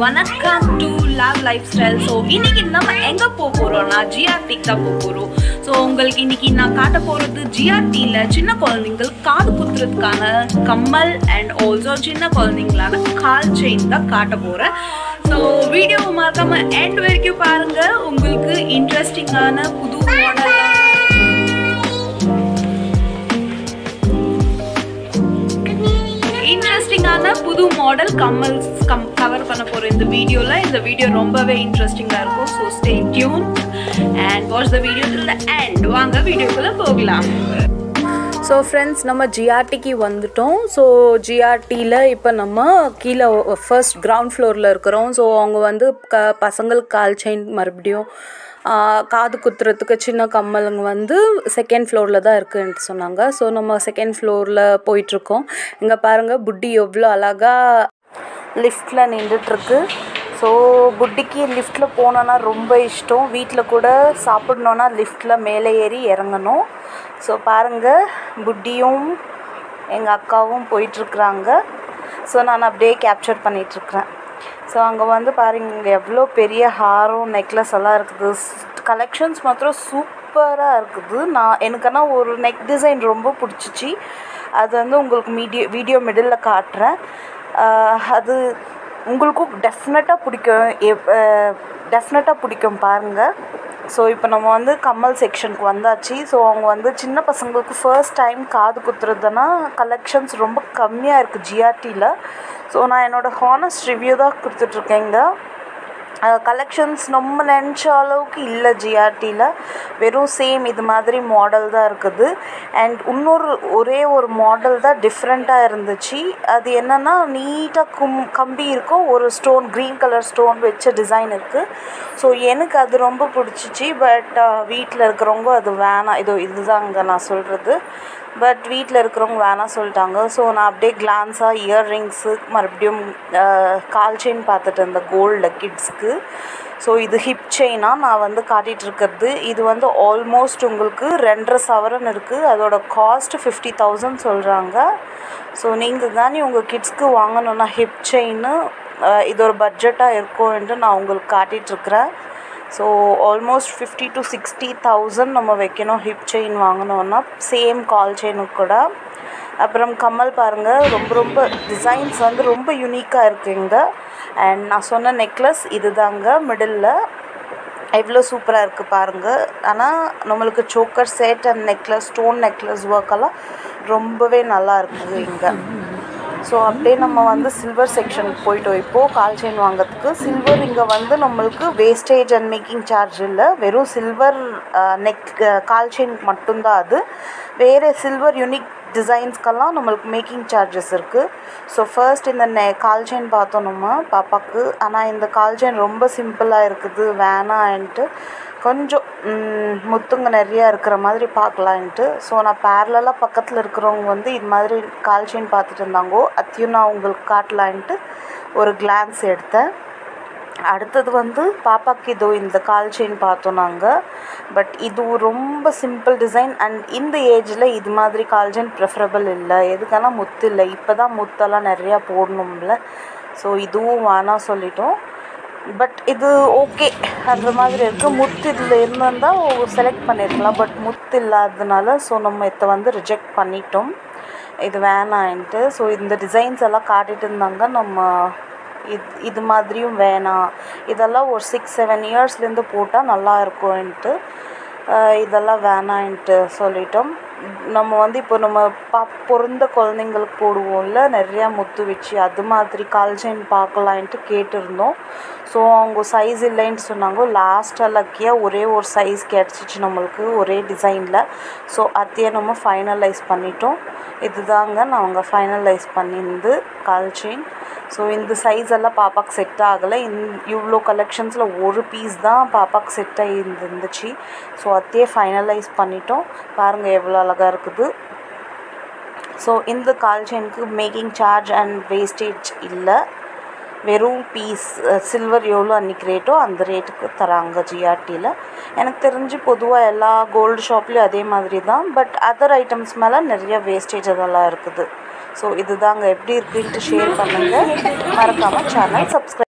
வணக்கம் to love lifestyle so இன்னைக்கு நம்ம எங்கே போக போகிறோம்னா ஜிஆர்டிக்கு தான் போக போகிறோம் ஸோ உங்களுக்கு இன்னைக்கு நான் காட்ட போகிறது ஜிஆர்டியில் சின்ன குழந்தைங்களுக்கு காது குத்துறதுக்கான கம்மல் அண்ட் ஆல்சோ சின்ன குழந்தைங்களான கால் செயின் தான் காட்ட போகிறேன் ஸோ வீடியோ மறக்காம எண்ட் வரைக்கும் பாருங்க உங்களுக்கு இன்ட்ரெஸ்டிங்கான புது மாடல் இன்ட்ரெஸ்டிங்கான புது மாடல் கம்மல் கம் கவர் பண்ண போகிற இந்த வீடியோவில் இந்த வீடியோ ரொம்பவே இன்ட்ரெஸ்டிங்காக இருக்கும் so stay tuned and watch the video till the end வாங்க வீடியோக்குள்ளே போகலாம் ஸோ ஃப்ரெண்ட்ஸ் நம்ம ஜிஆர்டிக்கு வந்துட்டோம் ஸோ ஜிஆர்டியில் இப்போ நம்ம கீழே ஃபர்ஸ்ட் கிரவுண்ட் ஃப்ளோரில் இருக்கிறோம் ஸோ அவங்க வந்து க பசங்களுக்கு கால் செயின் மறுபடியும் ஆ, காது குத்துறதுக்கு சின்ன கம்மலுங்க வந்து செகண்ட் ஃப்ளோரில் தான் இருக்குன்ட்டு சொன்னாங்க ஸோ நம்ம செகண்ட் ஃப்ளோரில் போயிட்டுருக்கோம் இங்கே பாருங்கள் புட்டி எவ்வளோ அழகாக லிஃப்ட்டில் நின்றுட்டுருக்கு ஸோ புட்டிக்கு லிஃப்ட்டில் போனோன்னா ரொம்ப இஷ்டம் வீட்டில் கூட சாப்பிட்ணுன்னா லிஃப்ட்டில் மேலே ஏறி இறங்கணும் ஸோ பாருங்கள் புட்டியும் எங்கள் அக்காவும் போயிட்டுருக்குறாங்க ஸோ நான் அப்படியே கேப்சர் பண்ணிகிட்ருக்குறேன் ஸோ அங்கே வந்து பாருங்க இங்கே எவ்வளோ பெரிய ஹாரம் நெக்லஸ் எல்லாம் இருக்குது கலெக்ஷன்ஸ் மாத்திரம் சூப்பராக இருக்குது நான் எனக்கு ஆனால் ஒரு நெக் டிசைன் ரொம்ப பிடிச்சிச்சு அது வந்து உங்களுக்கு மீடியோ வீடியோ மிடில் காட்டுறேன் ஆஹ் அது உங்களுக்கும் டெஃபினட்டாக பிடிக்கும் டெஃபினட்டாக பிடிக்கும் பாருங்கள் ஸோ இப்போ நம்ம வந்து கம்மல் செக்ஷனுக்கு வந்தாச்சு ஸோ அவங்க வந்து சின்ன பசங்களுக்கு ஃபர்ஸ்ட் டைம் காது குத்துறதுனா கலெக்ஷன்ஸ் ரொம்ப கம்மியாக இருக்குது ஜிஆர்டியில் ஸோ நான் என்னோடய ஹானஸ்ட் ரிவ்யூ தான் கொடுத்துட்ருக்கேங்க கலெக்ஷன்ஸ் நம்ம நினச்ச அளவுக்கு இல்லை ஜிஆர்டியில் வெறும் சேம் இது மாதிரி மாடல் தான் இருக்குது அண்ட் இன்னொரு ஒரே ஒரு மாடல் தான் டிஃப்ரெண்ட்டாக இருந்துச்சு அது என்னென்னா நீட்டாக கும் கம்பி இருக்கும் ஒரு ஸ்டோன் க்ரீன் கலர் ஸ்டோன் வச்ச டிசைன் இருக்குது ஸோ எனக்கு அது ரொம்ப பிடிச்சிச்சு பட் வீட்டில் இருக்கிறவங்க அது வேணாம் இதோ இதுதாங்க நான் சொல்கிறது பட் வீட்டில் இருக்கிறவங்க வேணாம் சொல்லிட்டாங்க ஸோ நான் அப்படியே கிளான்ஸாக இயர்ரிங்ஸு மறுபடியும் அஹ், கால் செயின் பார்த்துட்டு இருந்தேன் கோல்டில் கிட்ஸ்க்கு ஸோ இது ஹிப் செயினாக நான் வந்து காட்டிகிட்டு இருக்கிறது இது வந்து ஆல்மோஸ்ட் உங்களுக்கு ரெண்டரை சவரன் இருக்குது அதோட காஸ்ட் ஃபிஃப்டி தௌசண்ட் சொல்கிறாங்க ஸோ நீங்கள் தானே உங்கள் கிட்ஸ்க்கு வாங்கணுன்னா ஹிப் செயின் இது ஒரு பட்ஜெட்டாக இருக்கும்ன்ட்டு நான் உங்களுக்கு காட்டிகிட்ருக்கிறேன் so almost fifty to sixty thousand நம்ம வைக்கணும் ஹிப் செயின் வாங்கினோன்னா சேம் கால் செயினுக்கு கூட அப்புறம் கம்மல் பாருங்கள் ரொம்ப ரொம்ப டிசைன்ஸ் வந்து ரொம்ப யூனிக்காக இருக்குங்க அண்ட் நான் சொன்ன நெக்லஸ் இதுதாங்க மிடில் எவ்வளோ சூப்பராக இருக்குது பாருங்கள் ஆனால் நம்மளுக்கு choker set and necklace stone necklace ஒர்க்கெல்லாம் ரொம்பவே நல்லா இருக்குது இங்கே ஸோ அப்படியே நம்ம வந்து சில்வர் செக்ஷனுக்கு போயிட்டோம் இப்போது கால் செயின் வாங்குறதுக்கு சில்வர் இங்கே வந்து நம்மளுக்கு வேஸ்டேஜ் அண்ட் மேக்கிங் சார்ஜ் இல்லை வெறும் சில்வர் நெக் கால் செயினுக்கு மட்டும்தான் அது வேறு சில்வர் யூனிக் டிசைன்ஸ்க்கெல்லாம் நம்மளுக்கு மேக்கிங் சார்ஜஸ் இருக்குது ஸோ ஃபர்ஸ்ட் இந்த நெ கால் செயின் பார்த்தோம் நம்ம பாப்பாவுக்கு ஆனால் இந்த கால் செயின் ரொம்ப சிம்பிளாக இருக்குது வேணான்ட்டு கொஞ்சம் ம், முத்துங்க நிறையா இருக்கிற மாதிரி பார்க்கலான்ட்டு ஸோ நான் பேரலாக பக்கத்தில் இருக்கிறவங்க வந்து இது மாதிரி கால் செயின் பார்த்துட்டு இருந்தாங்கோ அதையும் நான் உங்களுக்கு காட்டலான்ட்டு ஒரு கிளான்ஸ் எடுத்தேன் அடுத்தது வந்து பாப்பாக்கு இதோ இந்த கால் செயின் பார்த்தோம் நாங்கள் பட் இது ரொம்ப சிம்பிள் டிசைன் அண்ட் இந்த ஏஜில் இது மாதிரி கால் செயின் ப்ரிஃபரபிள் இல்லை எதுக்கானா முத்து இல்லை இப்போ தான் முத்தெல்லாம் நிறையா போடணும்ல ஸோ இதுவும் வேணாம் சொல்லிட்டோம் பட் இது ஓகே அந்த மாதிரி இருக்குது முத்து இதில் இருந்திருந்தால் செலக்ட் பண்ணியிருக்கலாம் பட் முத்து இல்லாததுனால ஸோ நம்ம இதை வந்து ரிஜெக்ட் பண்ணிட்டோம் இது வேணான்ட்டு ஸோ இந்த டிசைன்ஸ் எல்லாம் காட்டிட்டு இருந்தாங்க நம்ம இது இது மாதிரியும் வேணாம் இதெல்லாம் ஒரு சிக்ஸ் செவன் இயர்ஸ்லேருந்து போட்டால் நல்லா இருக்கும்ன்ட்டு ஆஹ் இதெல்லாம் வேணான்ட்டு சொல்லிட்டோம் நம்ம வந்து இப்போ நம்ம பா பிறந்த குழந்தைங்களுக்கு போடுவோம்ல நிறையா முத்து வச்சு அது மாதிரி கால் செயின் பார்க்கலான்ட்டு கேட்டிருந்தோம் ஸோ அவங்க சைஸ் இல்லைன்னு சொன்னாங்க லாஸ்ட்டாக லக்கியாக ஒரே ஒரு சைஸ் கிடச்சிச்சு நம்மளுக்கு ஒரே டிசைனில் ஸோ அதையே நம்ம ஃபைனலைஸ் பண்ணிட்டோம் இதுதாங்க நாங்கள் ஃபைனலைஸ் பண்ணியிருந்து கால் செயின் ஸோ இந்த சைஸ் எல்லாம் பாப்பாக்கு செட் ஆகலை இந் இவ்வளோ கலெக்ஷன்ஸில் ஒரு பீஸ் தான் பாப்பாக்கு செட் ஆகி இருந்துச்சு ஸோ அதையே ஃபைனலைஸ் பண்ணிட்டோம் பாருங்கள் எவ்வளோ அழகாக இருக்குது ஸோ இந்த கால் செயினுக்கு மேக்கிங் சார்ஜ் அண்ட் வேஸ்டேஜ் இல்லை வெறும் பீஸ் சில்வர் எவ்வளோ அன்றைக்கி ரேட்டோ அந்த ரேட்டுக்கு தராங்க ஜிஆர்டியில் எனக்கு தெரிஞ்சு பொதுவாக எல்லா கோல்டு ஷாப்லேயும் அதே மாதிரி தான் பட் அதர் ஐட்டம்ஸ் மேலே நிறைய வேஸ்டேஜ் அதெல்லாம் இருக்குது ஸோ இதுதாங்க எப்படி இருக்குன்ட்டு ஷேர் பண்ணுங்கள் மறக்காமல் சேனல் சப்ஸ்கிரைப்